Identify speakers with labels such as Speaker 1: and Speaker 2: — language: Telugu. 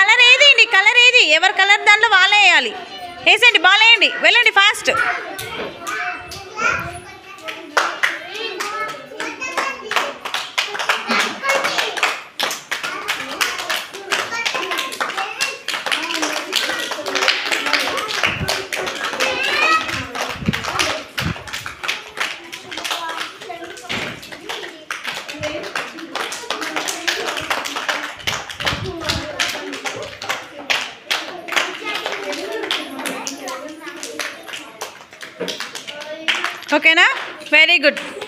Speaker 1: కలర్ ఏది నీ కలర్ ఏది ఎవరి కలర్ దాంట్లో వాళ్ళే వేయాలి వేసేయండి బాల్ వేయండి వెళ్ళండి ఫాస్ట్ ఓకేనా వెరీ గుడ్